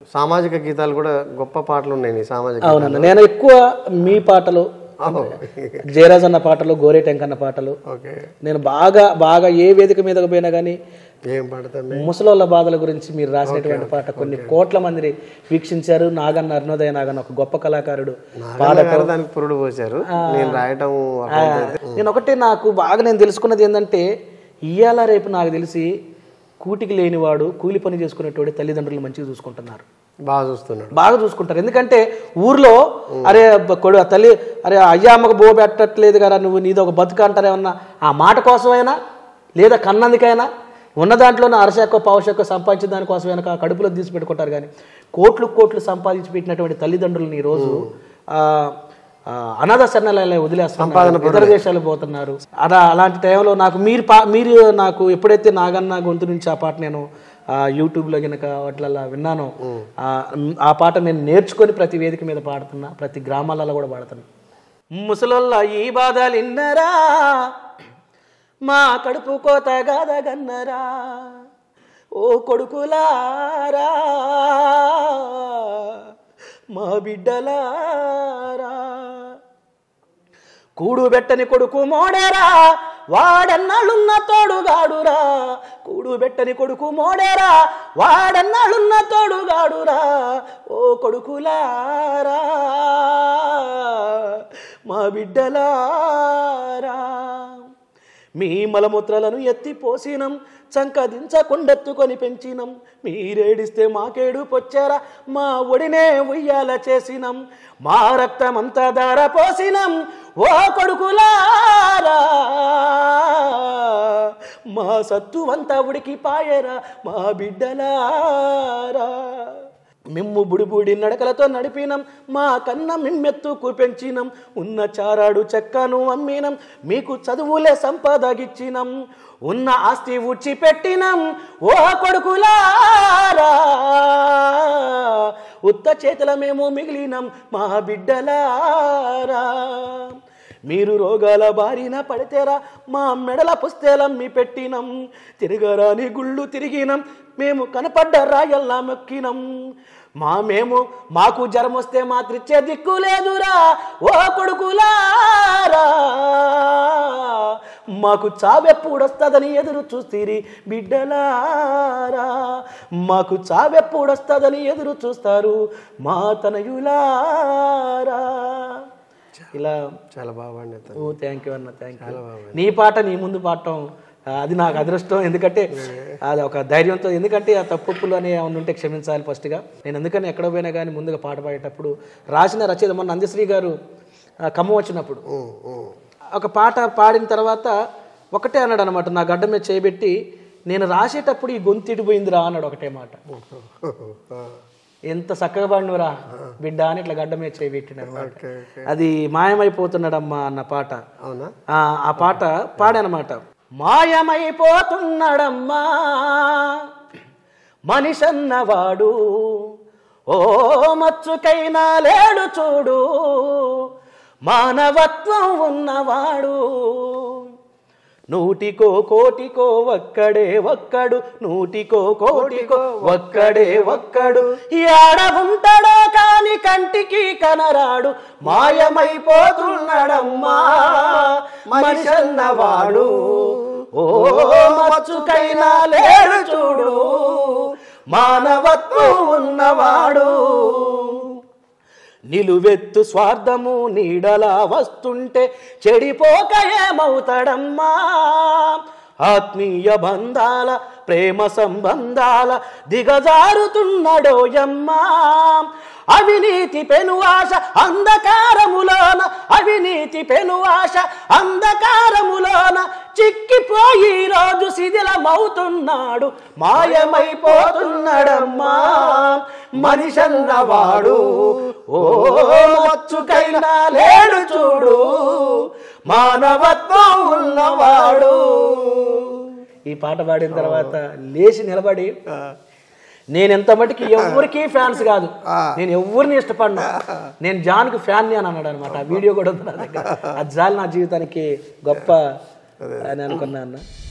సామాజిక గీతాలు కూడా గొప్ప పాటలు ఉన్నాయి నీ సామాజిక అవునన్న నేను ఎక్కువ మీ పాటలు జయరాజ్ అన్న పాటలు గోరే టెంకన్న పాటలు ఓకే నేను బాగా బాగా ఏ వేదిక మీదకు పోయినా కానీ ఏం పాడతాను ముసలోళ్ళ బాధల గురించి మీరు రాసినటువంటి పాట కొన్ని కోట్ల మంది వీక్షించారు నాగన్న అరుణోదయ నాగన్న ఒక గొప్ప కళాకారుడు నాగన్న దానికి పురుడు పోసారు నేను రాయటం నేను ఒకటే నాకు బాగా నేను తెలుసుకున్నది ఏంటంటే ఇయ్యాల రేపు నాకు తెలిసి కూటికి లేనివాడు కూలి పని చేసుకునేటోడి తల్లిదండ్రులు మంచిగా చూసుకుంటున్నారు బాగా చూస్తున్నాడు బాగా చూసుకుంటారు ఎందుకంటే ఊర్లో అరే బ- కొడు ఆ తల్లి అరే అయ్యా అమ్మకు బో పెట్టట్లేదు కదా నువ్వు నీది ఒక బతుకు అంటారేమన్నా ఆ మాట కోసమైనా లేదా కన్నందుకైనా ఉన్న దాంట్లోనే అరశాఖ పావుశాఖ సంపాదించిన దానికోసమైనా కా- కడుపులో తీసి పెట్టుకుంటారు కానీ కోట్లు కోట్లు సంపాదించి పెట్టినటువంటి తల్లిదండ్రులను ఈరోజు ఆ, ఆ, అనాథ శరణాలయాలు వదిలేస్తున్నారు ఇతర దేశాలు పోతున్నారు అలా అలాంటి టైంలో నాకు మీరు పా మీరు నాకు ఎప్పుడైతే నాగన్న గొంతు నుంచి ఆ పాట నేను ఆ, యూట్యూబ్లో కనుక వాటిలలో విన్నాను ఆ, ఆ పాట నేను నేర్చుకొని ప్రతి వేదిక మీద పాడుతున్నా ప్రతి గ్రామాలలో కూడా పాడుతున్నా ముసలోళ్ళ ఈ బాధలు ఇన్నరా మా కడుపు కోత గాదగన్నరా ఓ కొడుకులారా మా బిడ్డలారా కూడు పెట్టని కొడుకు మోడేరా వాడన్నాళ్ళున్న తోడుగాడురా కూడు పెట్టని కొడుకు మోడేరా వాడన్నాళ్ళున్న తోడుగాడురా ఓ కొడుకులారా మా బిడ్డలారా మీ మలమూత్రాలను ఎత్తి పోసినం చంకదించకుండెత్తుకొని పెంచినం మీరేడిస్తే మాకేడు పొచ్చారా మా ఒడినే ఉయ్యాల చేసినం మా రక్తమంతా దార పోసినం ఓ కొడుకులారా మా సత్తువంతా ఉడికి పాయరా మా బిడ్డలారా మిమ్ము బుడిబుడి నడకలతో నడిపినం మా కన్న మిమ్మెత్తుకు పెంచినం ఉన్న చారాడు చెక్కను అమ్మినం మీకు చదువులే సంపదగిచ్చినం ఉన్న ఆస్తి ఉచ్చి పెట్టినం ఓ కొడుకులారా ఉత్త చేతుల మేము మిగిలినం మా బిడ్డలారా మీరు రోగాల బారిన పడితేరా మా మెడల పుస్తేలమ్మి పెట్టినం తిరగరాని గుళ్ళు తిరిగినం మేము కనపడ్డ రాయల్లా మొక్కినం మా మేము మాకు జ్వరం వస్తే మాత్రిచ్చే దిక్కు లేదురా ఓ కొడుకులారా మాకు చావెప్పుడొస్తుందని ఎదురు చూస్తీరి బిడ్డలారా మాకు చావెప్పుడొస్తుందని ఎదురు చూస్తారు మా తనయులారా ఇలా చాలా బాగా పాడిన ఓ థ్యాంక్ యూ అన్న థ్యాంక్ యూ నీ పాట నీ ముందు పాడటం ఆ, అది నాకు అదృష్టం ఎందుకంటే అది ఒక ధైర్యంతో ఎందుకంటే ఆ తప్పులు అని ఏమైనా ఉంటే క్షమించాలి ఫస్ట్గా నేను ఎందుకని ఎక్కడ పోయినా కానీ ముందుగా పాట పాడేటప్పుడు రాసిన రచయిత మొన్న నందశ్రీ గారు ఆ, ఖమ్మం వచ్చినప్పుడు ఒక పాట పాడిన తర్వాత ఒకటే అన్నాడు అనమాట నా గడ్డ మీద చేయబెట్టి నేను రాసేటప్పుడు ఈ గొంతు ఇడిపోయిందిరా అన్నాడు ఒకటే మాట ఎంత చక్కగా పాడినవురా బిడ్డ అని ఇట్లా గడ్డ మీద చేయబెట్టిన ఓకే ఓకే అది మాయమైపోతున్నాడమ్మా అన్న పాట అవునా ఆ ఆ పాట పాడనమాట మాయమైపోతున్నాడమ్మా మనిషన్నవాడు ఓ మచ్చుకైనా లేడు చూడు మానవత్వం ఉన్నవాడు నూటికో కోటికో ఒక్కడే ఒక్కడు నూటికో కోటికో ఒక్కడే ఒక్కడు ఆడ ఉంటాడో కాని కంటికి కనరాడు మాయమైపోతున్నాడమ్మా మనిషన్నవాడు ఓ మచ్చుకైనా లేడు చూడు మానవత్వం ఉన్నవాడు నిలువెత్తు స్వార్థము నీడలా వస్తుంటే చెడిపోక ఏమవుతాడమ్మా ఆత్మీయ బంధాల ప్రేమ సంబంధాల దిగజారుతున్నాడోయమ్మా అవినీతి పెనువాశ అంధకారములోన అవినీతి పెనువాశ అంధకారములోన చిక్కిపోయి ఈ రోజు శిథిలమవుతున్నాడు మాయమైపోతున్నాడమ్మా మనిషన్నవాడు ఓ మచ్చుకైనా లేడు చూడు మానవత్వం ఉన్నవాడు ఈ పాట పాడిన తర్వాత లేచి నిలబడి నేను ఎంత మటుకి ఎవరికి ఫ్యాన్స్ కాదు నేను ఎవరిని ఇష్టపడినా నేను జాన్కి ఫ్యాన్ అని అన్నాడు అనమాట ఆ వీడియో కూడా ఉంది నా దగ్గర అది జాలి నా జీవితానికి గొప్ప అని అనుకున్నా అన్న